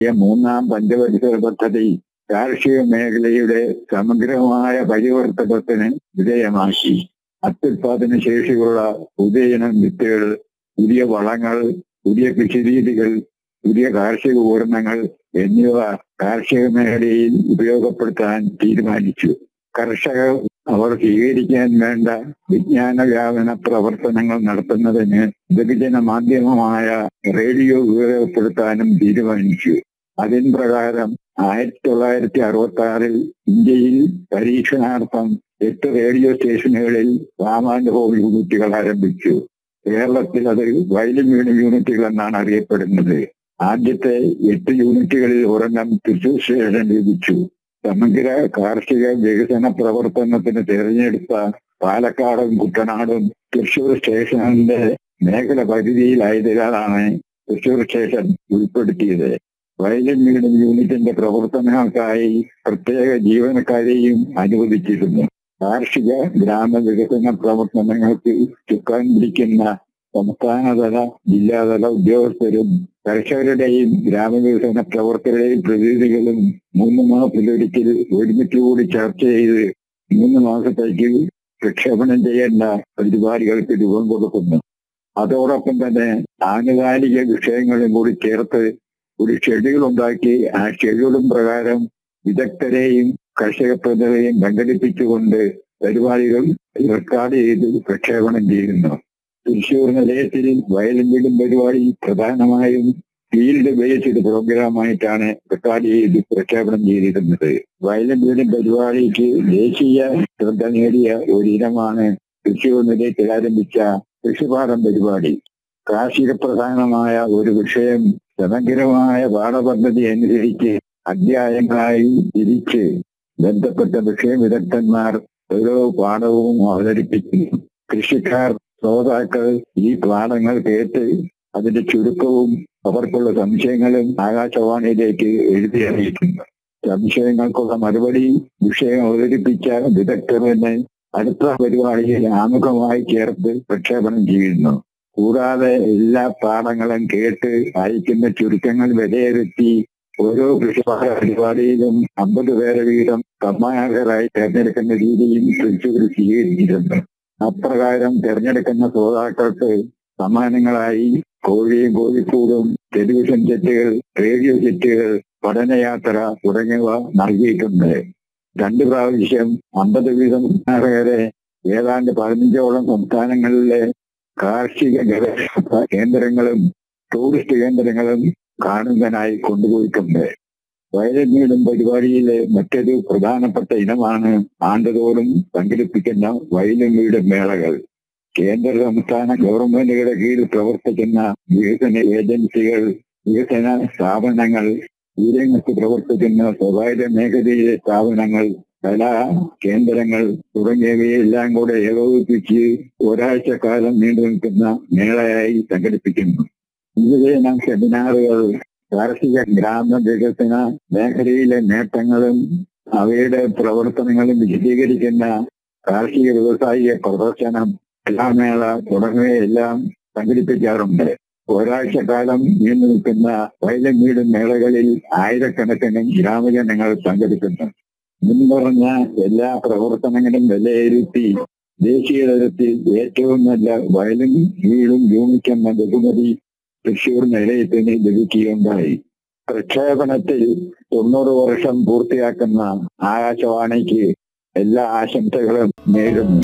മൂന്നാം പഞ്ചവത്സര പദ്ധതി കാർഷിക മേഖലയുടെ സമഗ്രമായ പരിവർത്തനത്തിന് വിധേയമാക്കി അത്യുത്പാദന ശേഷിയുള്ള പുതിയനം വിത്തുകൾ പുതിയ വളങ്ങൾ പുതിയ കൃഷിരീതികൾ പുതിയ കാർഷിക ഉപകരണങ്ങൾ എന്നിവ കാർഷിക മേഖലയിൽ ഉപയോഗപ്പെടുത്താൻ തീരുമാനിച്ചു കർഷകർ അവർ സ്വീകരിക്കാൻ വേണ്ട വിജ്ഞാന വ്യാപന പ്രവർത്തനങ്ങൾ നടത്തുന്നതിന് ബഹുജന മാധ്യമമായ റേഡിയോ ഉപയോഗപ്പെടുത്താനും തീരുമാനിച്ചു അതിൻ പ്രകാരം ആയിരത്തി തൊള്ളായിരത്തി അറുപത്തി ആറിൽ ഇന്ത്യയിൽ പരീക്ഷണാർത്ഥം എട്ട് റേഡിയോ സ്റ്റേഷനുകളിൽ സാമാന്യഭോഗ യൂണിറ്റുകൾ ആരംഭിച്ചു കേരളത്തിൽ അത് വയലിൻ വീണ യൂണിറ്റുകൾ എന്നാണ് അറിയപ്പെടുന്നത് ആദ്യത്തെ എട്ട് യൂണിറ്റുകളിൽ ഒരെണ്ണം തൃശൂർ സ്റ്റേഷൻ ലഭിച്ചു സമഗ്ര കാർഷിക വികസന പ്രവർത്തനത്തിന് തിരഞ്ഞെടുത്ത പാലക്കാടും കുട്ടനാടും തൃശൂർ സ്റ്റേഷന്റെ മേഖല പരിധിയിലായതിനാലാണ് തൃശൂർ സ്റ്റേഷൻ ഉൾപ്പെടുത്തിയത് വയലിൻ വീട് യൂണിറ്റിന്റെ പ്രവർത്തനങ്ങൾക്കായി പ്രത്യേക ജീവനക്കാരെയും അനുവദിച്ചിരുന്നു കാർഷിക ഗ്രാമവികസന പ്രവർത്തനങ്ങൾക്ക് ചുക്കാൻ പിടിക്കുന്ന സംസ്ഥാനതല ജില്ലാതല ഉദ്യോഗസ്ഥരും കർഷകരുടെയും ഗ്രാമവികസന പ്രവർത്തകരുടെയും പ്രതിനിധികളും മൂന്ന് മാസത്തിലൊരിക്കൽ ഒരുമിച്ച് കൂടി ചർച്ച ചെയ്ത് മൂന്ന് മാസത്തേക്ക് പ്രക്ഷേപണം ചെയ്യേണ്ട പരിപാടികൾക്ക് രൂപം കൊടുക്കുന്നു അതോടൊപ്പം തന്നെ ആനുകാലിക വിഷയങ്ങളും കൂടി ചേർത്ത് ഒരു ഷെഡ്യൂൾ ഉണ്ടാക്കി ആ ഷെഡ്യൂളും പ്രകാരം വിദഗ്ധരെയും കർഷക പ്രതിനിധിയെയും സംഘടിപ്പിച്ചുകൊണ്ട് പരിപാടികൾ റെക്കോർഡ് ചെയ്ത് പ്രക്ഷേപണം ചെയ്യുന്നു തൃശൂർ നിലയത്തിൽ വയലിൻ വീടും പരിപാടി പ്രധാനമായും ഫീൽഡ് ബേസ്ഡ് പ്രോഗ്രാമായിട്ടാണ് റെക്കോർഡ് ചെയ്ത് പ്രക്ഷേപണം ചെയ്തിരുന്നത് വയലിൻ വീടും പരിപാടിക്ക് ദേശീയ ശ്രദ്ധ നേടിയ ഒരു ഇനമാണ് തൃശൂർ നിലയത്തിൽ ആരംഭിച്ച കൃഷിപാഠം പരിപാടി കാർഷിക പ്രധാനമായ ഒരു വിഷയം സമഗ്രമായ പാഠപദ്ധതി അനുസരിച്ച് അധ്യായങ്ങളായി തിരിച്ച് ബന്ധപ്പെട്ട വിഷയ വിദഗ്ധന്മാർ ഓരോ പാഠവും അവതരിപ്പിക്കുന്നു കൃഷിക്കാർ ശ്രോതാക്കൾ ഈ പാഠങ്ങൾ കേട്ട് അതിന്റെ ചുരുക്കവും അവർക്കുള്ള സംശയങ്ങളും ആകാശവാണിയിലേക്ക് എഴുതി അറിയിക്കുന്നു സംശയങ്ങൾക്കുള്ള മറുപടി വിഷയം അവതരിപ്പിച്ച വിദഗ്ധർ തന്നെ അടുത്ത പരിപാടിയിൽ ആമുഖമായി ചേർത്ത് പ്രക്ഷേപണം ചെയ്യുന്നു കൂടാതെ എല്ലാ പാഠങ്ങളും കേട്ട് അയക്കുന്ന ചുരുക്കങ്ങൾ വിലയിരുത്തി ഓരോ കൃഷിപാഠ പരിപാടിയിലും അമ്പത് പേരെ വീതം സമ്മാനകരായി തെരഞ്ഞെടുക്കുന്ന രീതിയും തൃശ്ശൂർ സ്വീകരിച്ചിരുന്നു അപ്രകാരം തെരഞ്ഞെടുക്കുന്ന ശ്രോതാക്കൾക്ക് സമ്മാനങ്ങളായി കോഴിയും കോഴിക്കൂടും ടെലിവിഷൻ സെറ്റുകൾ റേഡിയോ സെറ്റുകൾ പഠനയാത്ര തുടങ്ങിയവ നൽകിയിട്ടുണ്ട് രണ്ടു പ്രാവശ്യം അമ്പത് വീതം സമ്മാനകരെ ഏതാണ്ട് പതിനഞ്ചോളം സംസ്ഥാനങ്ങളിലെ കാർഷിക ഗവേഷണ കേന്ദ്രങ്ങളും ടൂറിസ്റ്റ് കേന്ദ്രങ്ങളും കാണുന്നതിനായി കൊണ്ടുപോയിട്ടുണ്ട് വയലിനീടും പരിപാടിയിലെ മറ്റൊരു പ്രധാനപ്പെട്ട ഇനമാണ് ആണ്ടുതോറും സംഘടിപ്പിക്കുന്ന വയലിൻ വീട് മേളകൾ കേന്ദ്ര സംസ്ഥാന ഗവൺമെന്റുകളുടെ കീഴിൽ പ്രവർത്തിക്കുന്ന വികസന ഏജൻസികൾ വികസന സ്ഥാപനങ്ങൾ ഈ രംഗത്ത് പ്രവർത്തിക്കുന്ന സ്വകാര്യ മേഖലയിലെ സ്ഥാപനങ്ങൾ കലാ കേന്ദ്രങ്ങൾ തുടങ്ങിയവയെല്ലാം കൂടെ ഏകോപിപ്പിച്ച് ഒരാഴ്ച കാലം നീണ്ടു നിൽക്കുന്ന മേളയായി സംഘടിപ്പിക്കുന്നു വിവിധ സെമിനാറുകൾ കാർഷിക ഗ്രാമ വികസന മേഖലയിലെ നേട്ടങ്ങളും അവയുടെ പ്രവർത്തനങ്ങളും വിശദീകരിക്കുന്ന കാർഷിക വ്യവസായിക പ്രദർശനം കലാമേള തുടങ്ങിയവയെല്ലാം സംഘടിപ്പിക്കാറുണ്ട് ഒരാഴ്ച കാലം നീണ്ടു നിൽക്കുന്ന വയലം വീട് മേളകളിൽ ആയിരക്കണക്കിന് ഗ്രാമജനങ്ങൾ പങ്കെടുക്കുന്നു മുൻപറഞ്ഞ എല്ലാ പ്രവർത്തനങ്ങളും വിലയിരുത്തി ദേശീയ തലത്തിൽ ഏറ്റവും നല്ല വയലും വീടും യൂണിക്കെന്ന ബഹുമതി തൃശൂർ നിലയത്തിന് ലഭിക്കുകയുണ്ടായി പ്രക്ഷേപണത്തിൽ തൊണ്ണൂറ് വർഷം പൂർത്തിയാക്കുന്ന ആകാശവാണിക്ക് എല്ലാ ആശംസകളും നേരുന്നു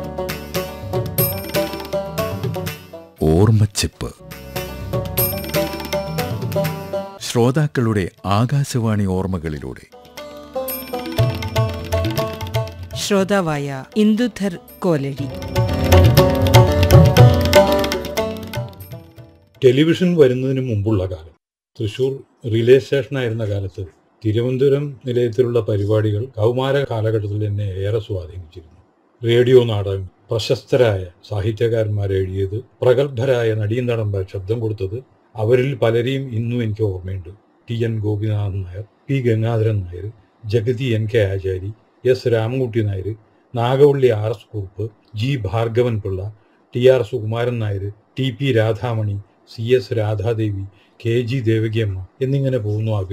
ഓർമ്മച്ചിപ്പ് ശ്രോതാക്കളുടെ ആകാശവാണി ഓർമ്മകളിലൂടെ ശ്രോതാവായ ഇന്ദുധർ കോലടി ടെലിവിഷൻ വരുന്നതിന് മുമ്പുള്ള കാലം തൃശൂർ റിലേ സ്റ്റേഷനായിരുന്ന കാലത്ത് തിരുവനന്തപുരം നിലയത്തിലുള്ള പരിപാടികൾ കൗമാര കാലഘട്ടത്തിൽ എന്നെ ഏറെ സ്വാധീനിച്ചിരുന്നു റേഡിയോ നാടകം പ്രശസ്തരായ സാഹിത്യകാരന്മാർ എഴുതിയത് പ്രഗത്ഭരായ നടീനടന്മാർ ശബ്ദം കൊടുത്തത് അവരിൽ പലരെയും ഇന്നും എനിക്ക് ഓർമ്മയുണ്ട് T N Gopinathan Nair P Gangadharan Nair Jagathy N K Achari S Ramankutty Nair Nagavally R S Kurup G Bhargavan Pillai T R Sukumaran Nair T P Radhamani C S Radhadevi K G Devakiyamma എന്നിങ്ങനെ പോകുന്നു ആ